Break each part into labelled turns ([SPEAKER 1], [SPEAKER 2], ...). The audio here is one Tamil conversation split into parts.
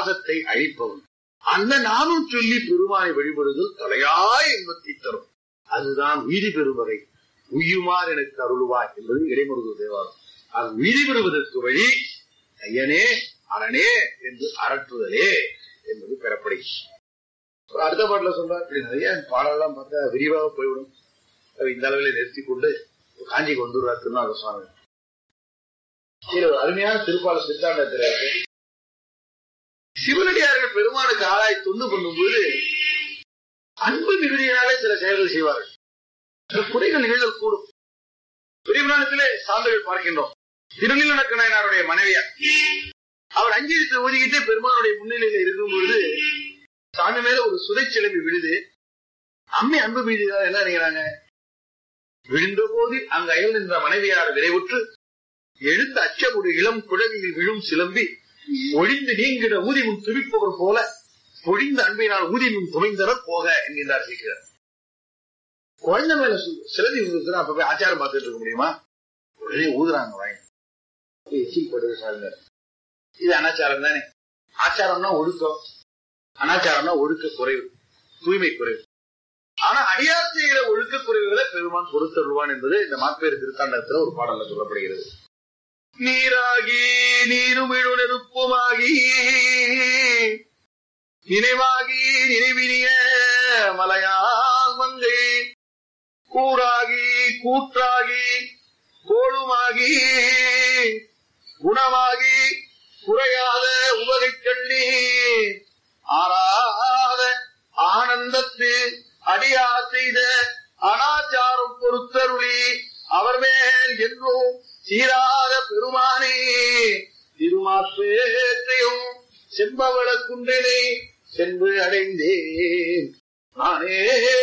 [SPEAKER 1] பாசத்தை அழிப்பவன் அந்த நானும் சொல்லி பெருமானை வழிபடுதல் தலையாய் இன்பத்தை தரும் அதுதான் வீதி பெறுவதை உய்யுமாறு எனக்கு அருள்வாய் என்பது இடைமுருகு தேவாரம் அது வீதி பெறுவதற்கு வழி ஐயனே அரணே என்று அரட்டுதலே என்பது பெறப்படுகிறது ஒரு அடுத்த பாட்டுல சொல்றா இப்படி நிறைய பாடலாம் பார்த்தா விரிவாக போய்விடும் அது இந்த அளவில் நிறுத்தி கொண்டு காஞ்சிக்கு வந்துடுறார் திருநாக சுவாமி இதுல ஒரு அருமையான திருப்பால சித்தாண்டத்தில் இருக்கு சிவனடியார்கள் பெருமானுக்கு ஆளாய் தொண்டு பண்ணும்போது அன்பு மிகுதியினாலே சில செயல்கள் செய்வார்கள் சில குறைகள் நிகழ்தல் கூடும் பெரியபுராணத்திலே சான்றுகள் பார்க்கின்றோம் திருநீலனக்க நாயனாருடைய மனைவியார் அவர் அஞ்சலித்து ஒதுக்கிட்டு பெருமானுடைய முன்னிலையில இருக்கும் பொழுது சாமி மேல ஒரு சுதை சிலம்பி விழுது அம்மை அன்பு மீதியாக என்ன நினைக்கிறாங்க விழுந்த போது அங்கு அயல் நின்ற மனைவியார் விரைவுற்று எழுந்த அச்சமுடு இளம் குழவியில் விழும் சிலம்பி ஒழிந்து நீங்கிட ஊதிமுன் துடிப்பவர் போல பொழிந்த அன்பினால் ஊதிமுன் துணைந்தனர் போக என்கின்றார் சீக்கிரம் குழந்தை மேல சு- சிலந்தி விழுந்துச்சுன்னா அப்ப போய் ஆச்சாரம் பார்த்துட்டு இருக்க முடியுமா உடனே ஊதுறாங்க வாங்கி எச்சில் படுது சாருங்க இது அனாச்சாரம் தானே ஆச்சாரம்னா ஒழுக்கம் அனாச்சாரம்னா ஒழுக்க குறைவு தூய்மை குறைவு ஆனா அடியார் செய்கிற ஒழுக்க குறைவுகளை பெருமான் பொறுத்தருவான் என்பது இந்த மாப்பேறு திருத்தாண்டத்துல ஒரு பாடல்ல சொல்லப்படுகிறது நீராகி நீருமிழு நெருப்புமாகி நினைவாகி நினைவினிய மலையால் மங்கை கூறாகி கூற்றாகி கோளுமாகி குணமாகி குறையாத உவகை கண்ணி ஆறாத ஆனந்தத்து அடியா செய்த அனாச்சாரம் பொறுத்தருளி அவர் மேல் என்றும் சீராத பெருமானே திருமாப்பேற்றையும் செம்பவள குண்டனை சென்று அடைந்தேன் நானே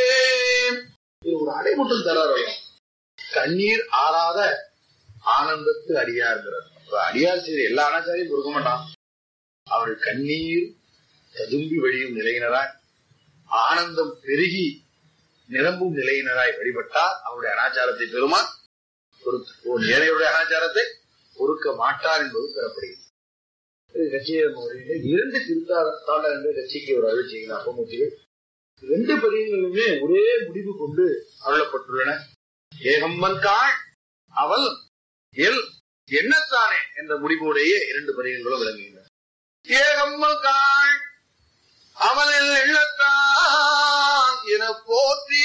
[SPEAKER 1] இது ஒரு அடைமுட்டம் தராரு கண்ணீர் ஆறாத ஆனந்தத்து அடியார்கிறார் அப்ப அடியார் செய்த எல்லா அனாச்சாரையும் கொடுக்க மாட்டான் அவர் கண்ணீர் ததும்பி வழியும் நிலையினராய் ஆனந்தம் பெருகி நிரம்பும் நிலையினராய் வழிபட்டால் அவருடைய அனாச்சாரத்தை பெருமான் பொறுத்து ஓ ஏழையுடைய அனாச்சாரத்தை பொறுக்க மாட்டார் என்பது பெறப்படுகிறது இது கட்சிய முறையில இரண்டு திருத்தாண்டங்கள் கட்சிக்கு ஒரு அருள் செய்கிறார் அப்பமூர்த்திகள் ரெண்டு பதியங்களுமே ஒரே முடிவு கொண்டு அருளப்பட்டுள்ளன ஏகம்மன் காள் அவள் எல் எண்ணத்தானே என்ற முடிவுடைய இரண்டு பதியங்களும் விளங்குகின்றன ஏகம்மன் காள் அவளில் எண்ணத்தான் என போற்றி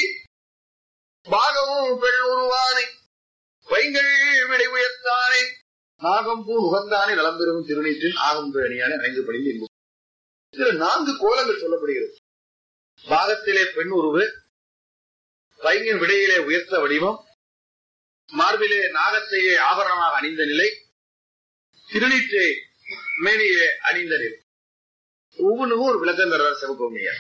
[SPEAKER 1] பாகமும் பெண் உருவானை வைங்கள் விடை உயர்த்தானே நாகம் பூ உகந்தானே நலம் பெறும் திருநீற்றின் ஆகம் அணியானே ஐந்து படிந்து இன்பம் இதுல நான்கு கோலங்கள் சொல்லப்படுகிறது பாகத்திலே பெண் உருவு வைங்கின் விடையிலே உயர்த்த வடிவம் மார்பிலே நாகத்தையே ஆபரணமாக அணிந்த நிலை திருநீற்றை மேனியே அணிந்த நிலை ஒவ்வொன்றுக்கும் ஒரு விளக்கம் தர்றார் சிவகோமியார்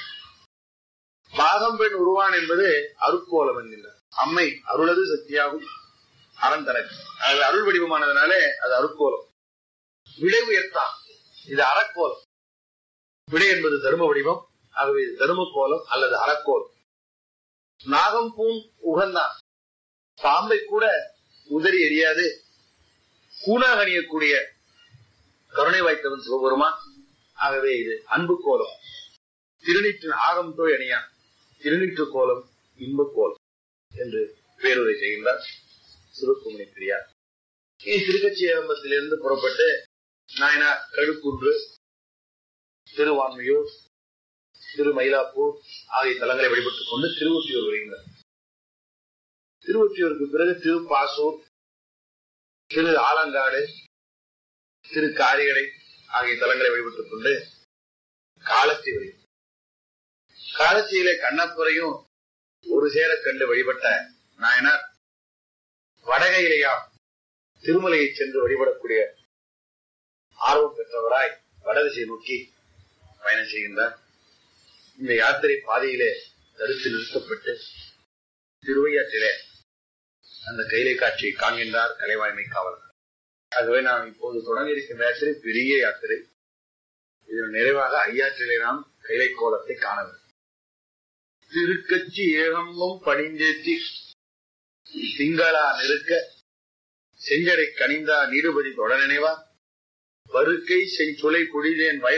[SPEAKER 1] பாகம் பெண் உருவான் என்பது அருட்கோலம் என்கின்றார் அம்மை அருளது சக்தியாகும் அறம் தனக்கு அது அருள் வடிவமானதுனாலே அது அருட்கோலம் விடை உயர்த்தான் இது அறக்கோலம் விடை என்பது தர்ம வடிவம் ஆகவே இது தர்ம கோலம் அல்லது அறக்கோலம் நாகம் பூம் உகந்தான் பாம்பை கூட உதறி எரியாது கூணாக அணியக்கூடிய கருணை வாய்த்தவன் சிவபெருமான் ஆகவே இது அன்பு கோலம் திருநீற்றின் ஆகம் தோய் அணியான் திருநீற்று கோலம் இன்ப கோலம் என்று பேருரை செய்கின்றார் சிவகுமணி பிரியார் இனி திருக்கச்சியம்பத்திலிருந்து புறப்பட்டு நாயனார் கழுக்குன்று திருவான்மையூர் திரு மயிலாப்பூர் ஆகிய தலங்களை வழிபட்டுக் கொண்டு திருவொற்றியூர் வருகின்றனர் திருவொற்றியூருக்கு பிறகு திருப்பாசூர் திரு ஆலங்காடு திரு காரிகடை ஆகிய தலங்களை வழிபட்டுக் கொண்டு காலத்தி வருகிறது காலத்தியிலே கண்ணப்புறையும் ஒரு சேர கண்டு வழிபட்ட நாயனார் வடகையிலேயாம் திருமலையை சென்று வழிபடக்கூடிய ஆர்வம் பெற்றவராய் வடதிசை நோக்கி பயணம் செய்கின்றார் இந்த யாத்திரை பாதையிலே தடுத்து நிறுத்தப்பட்டு திருவையாற்றிலே அந்த கைலை காட்சியை காண்கின்றார் கலைவாய்மை காவலர் ஆகவே நாம் இப்போது தொடங்க இருக்கின்ற யாத்திரை பெரிய யாத்திரை இதன் நிறைவாக ஐயாற்றிலே நாம் கைலை கோலத்தை காண வேண்டும் திருக்கச்சி ஏகம்பம் பணிந்தேத்தி திங்களா நெருக்க செஞ்சடை கனிந்தா நீடுபதி தொடர் நினைவா பருக்கை செஞ்சுளை குடிதேன் வய